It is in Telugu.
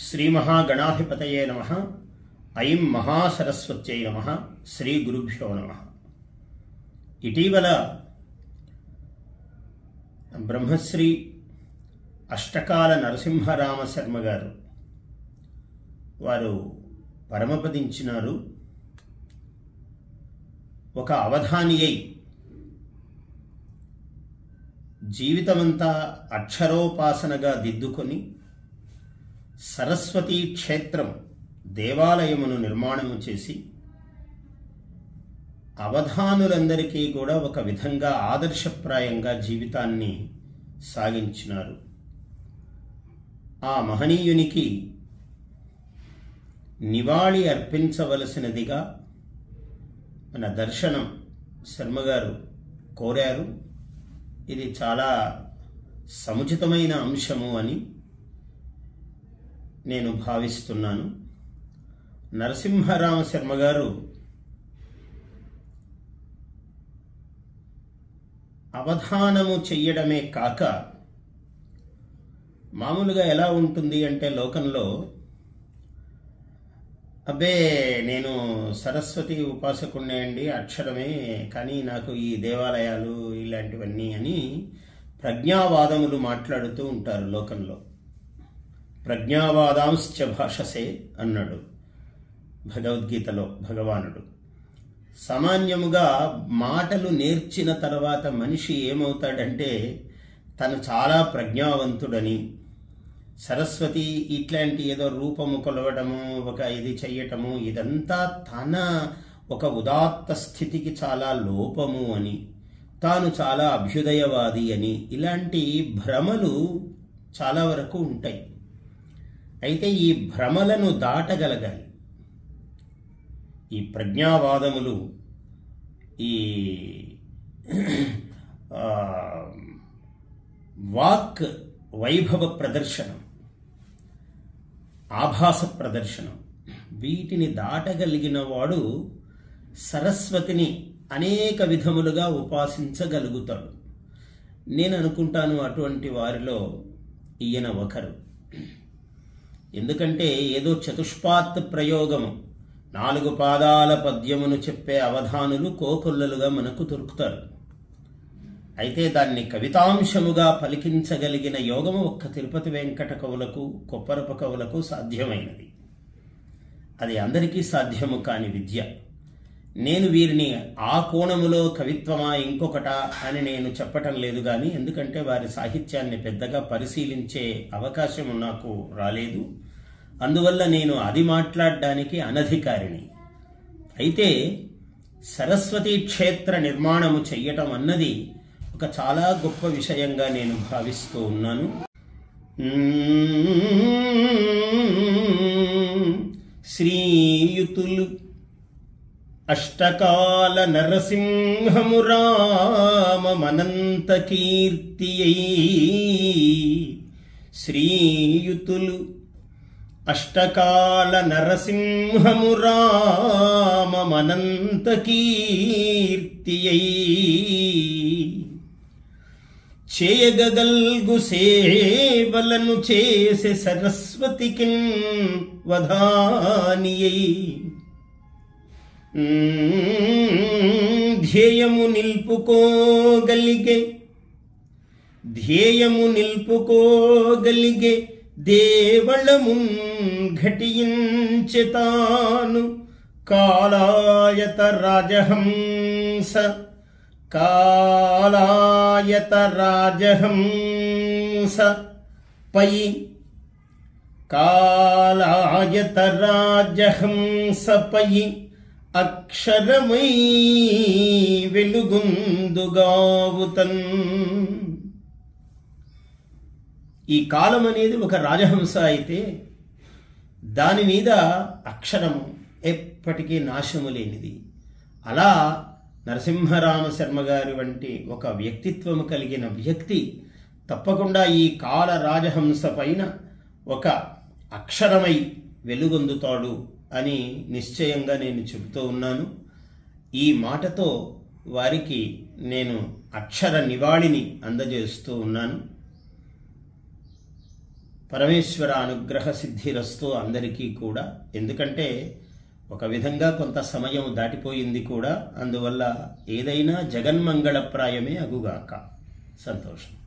శ్రీమహాగణాధిపతయే నమ ఐం మహాసరస్వత్యై నమ శ్రీ గురుభ్యో నమ ఇటీవల బ్రహ్మశ్రీ అష్టకాల నరసింహరామ శర్మ గారు వారు పరమపదించినారు ఒక అవధాని అయి జీవితమంతా అక్షరోపాసనగా దిద్దుకొని సరస్వతీ క్షేత్రం దేవాలయమును నిర్మాణము చేసి అవధానులందరికీ కూడా ఒక విధంగా ఆదర్శప్రాయంగా జీవితాన్ని సాగించినారు ఆ మహనీయునికి నివాళి అర్పించవలసినదిగా మన దర్శనం శర్మగారు కోరారు ఇది చాలా సముచితమైన అంశము అని నేను భావిస్తున్నాను నరసింహరామ శర్మ గారు అవధానము చెయ్యడమే కాక మామూలుగా ఎలా ఉంటుంది అంటే లోకంలో అబ్బే నేను సరస్వతి ఉపాసకుడినే అండి అక్షరమే కానీ నాకు ఈ దేవాలయాలు ఇలాంటివన్నీ అని ప్రజ్ఞావాదములు మాట్లాడుతూ ఉంటారు లోకంలో ప్రజ్ఞావాదాంశ్చ భాషసే అన్నాడు భగవద్గీతలో భగవానుడు సామాన్యముగా మాటలు నేర్చిన తర్వాత మనిషి ఏమవుతాడంటే తను చాలా ప్రజ్ఞావంతుడని సరస్వతి ఇట్లాంటి ఏదో రూపము కొలవడము ఒక ఇది చెయ్యటము ఇదంతా తన ఒక ఉదాత్త స్థితికి చాలా లోపము అని తాను చాలా అభ్యుదయవాది అని ఇలాంటి భ్రమలు చాలా వరకు ఉంటాయి అయితే ఈ భ్రమలను దాటగలగాలి ఈ ప్రజ్ఞావాదములు ఈ వాక్ వైభవ ప్రదర్శనం ఆభాస ప్రదర్శనం వీటిని దాటగలిగిన వాడు సరస్వతిని అనేక విధములుగా ఉపాసించగలుగుతాడు నేను అనుకుంటాను అటువంటి వారిలో ఈయన ఒకరు ఎందుకంటే ఏదో చతుష్పాత్ ప్రయోగము నాలుగు పాదాల పద్యమును చెప్పే అవధానులు కోకొల్లలుగా మనకు దొరుకుతారు అయితే దాన్ని కవితాంశముగా పలికించగలిగిన యోగము ఒక్క తిరుపతి వెంకట కవులకు కొప్పరప కవులకు సాధ్యమైనది అది అందరికీ సాధ్యము కాని విద్య నేను వీరిని ఆ కోణములో కవిత్వమా ఇంకొకట అని నేను చెప్పటం లేదు కానీ ఎందుకంటే వారి సాహిత్యాన్ని పెద్దగా పరిశీలించే అవకాశం నాకు రాలేదు అందువల్ల నేను అది మాట్లాడడానికి అనధికారిని అయితే సరస్వతీ క్షేత్ర నిర్మాణము చెయ్యటం అన్నది ఒక చాలా గొప్ప విషయంగా నేను భావిస్తూ ఉన్నాను శ్రీయుతులు అష్టకాల నరసింహము రామమనంత కీర్తియై శ్రీయుతులు అష్టకాల నరసింహము రామమనంత కీర్తియై చేయగగల్గు సేవలను చేసే సరస్వతికి వధానియై ధ్యేయము నిల్పుకోగలిగే ధ్యేయము నిల్పుకోగలిగే దేవళమున్ ఘటించెతాను కాళాయత రాజహంస కాళాయత రాజహంస పై కాళాయత రాజహంసపై అక్షరమై వెలుగుందుగావుతన్ ఈ కాలం అనేది ఒక రాజహంస అయితే దాని మీద అక్షరము ఎప్పటికీ నాశము లేనిది అలా నరసింహరామ శర్మ గారి వంటి ఒక వ్యక్తిత్వము కలిగిన వ్యక్తి తప్పకుండా ఈ కాల రాజహంస పైన ఒక అక్షరమై వెలుగొందుతాడు అని నిశ్చయంగా నేను చెబుతూ ఉన్నాను ఈ మాటతో వారికి నేను అక్షర నివాళిని అందజేస్తూ ఉన్నాను పరమేశ్వర అనుగ్రహ సిద్ధిరస్తు అందరికీ కూడా ఎందుకంటే ఒక విధంగా కొంత సమయం దాటిపోయింది కూడా అందువల్ల ఏదైనా జగన్మంగళప్రాయమే అగుగాక సంతోషం